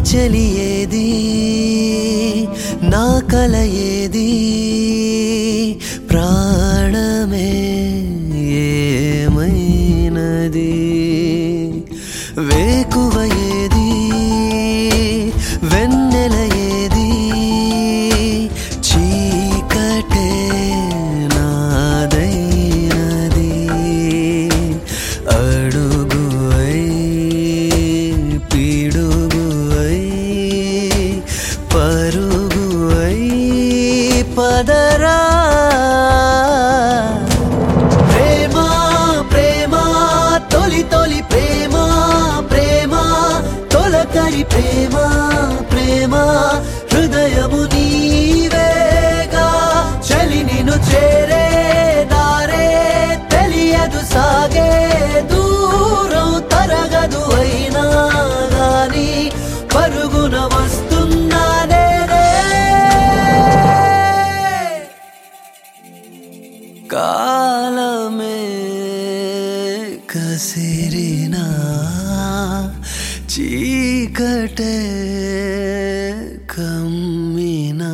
చెలి ఏది నా కల ఏది ప్రాణమే ఏమైనది వేకువ ఏది వెన్నెల ఏది చీకటే నాదైనది అడుగు అయి పిడుగు అయి పరుగు అయి పదరా ప్రేమ ప్రేమ తొలి తొలి ప్రేమ ప్రేమ తొలకరి ప్రేమ ప్రేమ హృదయము నీవేగా చలి నిన్ను చేరే దారే తెలియదు సాగే దూరం తరగదు అయినా గాని పరుగున వస్తున్నానే కాలమే కసిరినా చీకటే కమ్మినా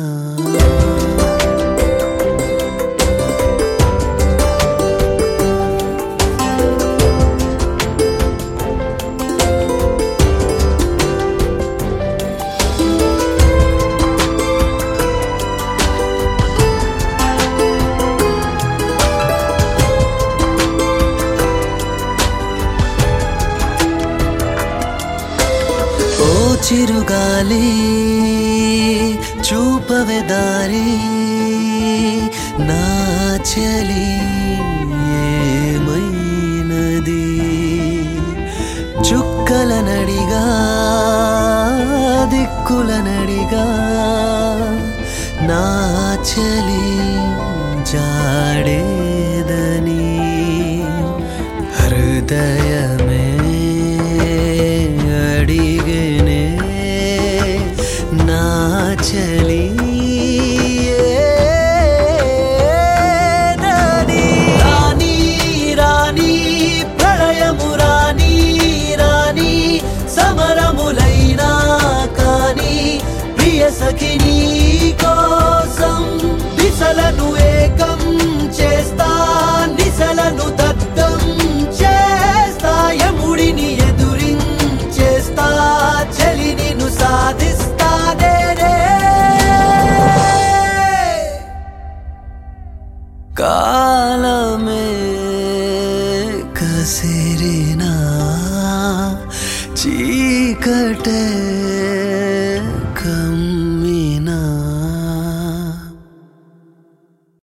ఓ చిరుగాలి చూపవే దారి నా చలి ఏమైనది చుక్కల నడిగా దిక్కుల నడిగా నా చలి జాడేదని హృదయమే అడిగనే నా చలి ఏదని? రాణి రాణి ప్రళయము రాణి రాణి సమరములైనా కానీ ప్రియ సఖిని కోసం దిశలను ఏకం చేస్తా నిశలను దద్దం చేస్తా యముడిని ఎదురించేస్తా చలి నిన్ను సాధిస్తానే కాలమే కసిరినా చీకటే